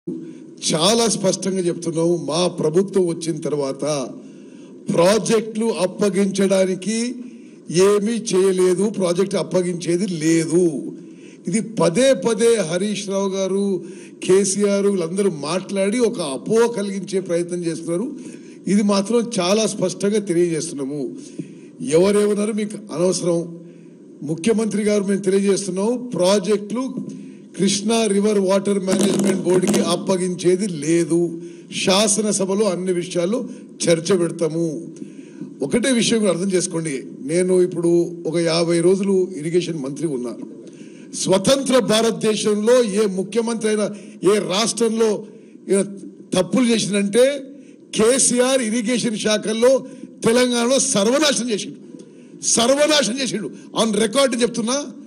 చాలా స్పష్టంగా చెప్తున్నాము మా ప్రభుత్వం వచ్చిన తర్వాత ప్రాజెక్టులు అప్పగించడానికి ఏమీ చేయలేదు ప్రాజెక్ట్ అప్పగించేది లేదు ఇది పదే పదే హరీష్ రావు గారు కేసీఆర్ వీళ్ళందరూ మాట్లాడి ఒక అపోహ కలిగించే ప్రయత్నం చేస్తున్నారు ఇది మాత్రం చాలా స్పష్టంగా తెలియజేస్తున్నాము ఎవరేమన్నారు మీకు అనవసరం ముఖ్యమంత్రి గారు మేము తెలియజేస్తున్నాం ప్రాజెక్టులు కృష్ణా రివర్ వాటర్ మేనేజ్మెంట్ బోర్డుకి అప్పగించేది లేదు శాసనసభలో అన్ని విషయాలు చర్చ పెడతాము ఒకటే విషయం కూడా అర్థం చేసుకోండి నేను ఇప్పుడు ఒక యాభై రోజులు ఇరిగేషన్ మంత్రి ఉన్నా స్వతంత్ర భారతదేశంలో ఏ ముఖ్యమంత్రి అయినా ఏ రాష్ట్రంలో ఈయన తప్పులు చేసిందంటే కేసీఆర్ ఇరిగేషన్ శాఖల్లో తెలంగాణలో సర్వనాశనం చేసిండు సర్వనాశనం చేసిండు ఆన్ రికార్డు చెప్తున్నా